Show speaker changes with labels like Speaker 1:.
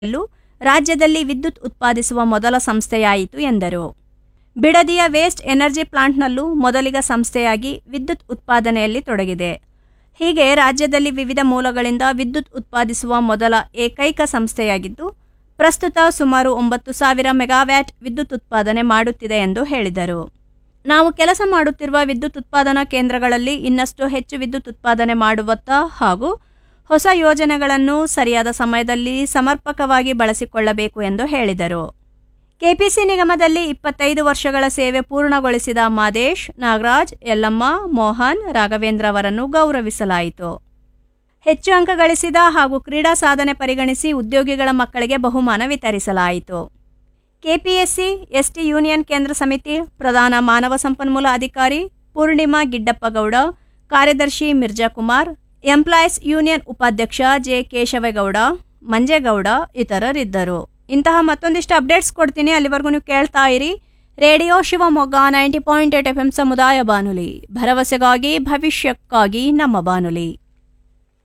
Speaker 1: ಲ್ಲೂ ರಾಜ್ಯದಲ್ಲಿ ವಿದ್ಯುತ್ ಉತ್ಪಾದಿಸುವ ಮೊದಲ ಸಂಸ್ಥೆಯಾಯಿತು ಎಂದರು ಬಿಡದಿಯ ವೇಸ್ಟ್ ಎನರ್ಜಿ ಪ್ಲಾಂಟ್ನಲ್ಲೂ ಮೊದಲಿಗ ಸಂಸ್ಥೆಯಾಗಿ ವಿದ್ಯುತ್ ಉತ್ಪಾದನೆಯಲ್ಲಿ ತೊಡಗಿದೆ ಹೀಗೆ ರಾಜ್ಯದಲ್ಲಿ ವಿವಿಧ ಮೂಲಗಳಿಂದ ವಿದ್ಯುತ್ ಉತ್ಪಾದಿಸುವ ಮೊದಲ ಏಕೈಕ ಸಂಸ್ಥೆಯಾಗಿದ್ದು ಪ್ರಸ್ತುತ ಸುಮಾರು ಒಂಬತ್ತು ಸಾವಿರ ಮೆಗಾವ್ಯಾಟ್ ವಿದ್ಯುತ್ ಉತ್ಪಾದನೆ ಮಾಡುತ್ತಿದೆ ಎಂದು ಹೇಳಿದರು ನಾವು ಕೆಲಸ ಮಾಡುತ್ತಿರುವ ವಿದ್ಯುತ್ ಉತ್ಪಾದನಾ ಕೇಂದ್ರಗಳಲ್ಲಿ ಇನ್ನಷ್ಟು ಹೆಚ್ಚು ವಿದ್ಯುತ್ ಉತ್ಪಾದನೆ ಮಾಡುವತ್ತ ಹಾಗೂ ಹೊಸ ಯೋಜನೆಗಳನ್ನು ಸರಿಯಾದ ಸಮಯದಲ್ಲಿ ಸಮರ್ಪಕವಾಗಿ ಬಳಸಿಕೊಳ್ಳಬೇಕು ಎಂದು ಹೇಳಿದರು ಕೆಪಿಸಿ ನಿಗಮದಲ್ಲಿ ಇಪ್ಪತ್ತೈದು ವರ್ಷಗಳ ಸೇವೆ ಪೂರ್ಣಗೊಳಿಸಿದ ಮಾದೇಶ್ ನಾಗರಾಜ್ ಯಲ್ಲಮ್ಮ ಮೋಹನ್ ರಾಘವೇಂದ್ರ ಅವರನ್ನು ಗೌರವಿಸಲಾಯಿತು ಹೆಚ್ಚು ಅಂಕ ಗಳಿಸಿದ ಹಾಗೂ ಕ್ರೀಡಾ ಸಾಧನೆ ಪರಿಗಣಿಸಿ ಉದ್ಯೋಗಿಗಳ ಮಕ್ಕಳಿಗೆ ಬಹುಮಾನ ವಿತರಿಸಲಾಯಿತು ಕೆಪಿಎಸ್ಸಿ ಎಸ್ಟಿ ಯೂನಿಯನ್ ಕೇಂದ್ರ ಸಮಿತಿ ಪ್ರಧಾನ ಮಾನವ ಸಂಪನ್ಮೂಲ ಅಧಿಕಾರಿ ಪೂರ್ಣಿಮಾ ಗಿಡ್ಡಪ್ಪಗೌಡ ಕಾರ್ಯದರ್ಶಿ ಮಿರ್ಜಾ ಕುಮಾರ್ ಎಂಪ್ಲಾಯೀಸ್ ಯೂನಿಯನ್ ಉಪಾಧ್ಯಕ್ಷ ಜೆ ಕೇಶವೇಗೌಡ ಮಂಜೇಗೌಡ ಇತರರಿದ್ದರು ಇಂತಹ ಮತ್ತೊಂದಿಷ್ಟು ಅಪ್ಡೇಟ್ಸ್ ಕೊಡ್ತೀನಿ ಅಲ್ಲಿವರೆಗೂ ನೀವು ಕೇಳ್ತಾ ಇರಿ radio Shivamogga ninety point eight F M ಸಮುದಾಯ ಬಾನುಲಿ ಭರವಸೆಗಾಗಿ ಭವಿಷ್ಯಕ್ಕಾಗಿ ನಮ್ಮ ಬಾನುಲಿ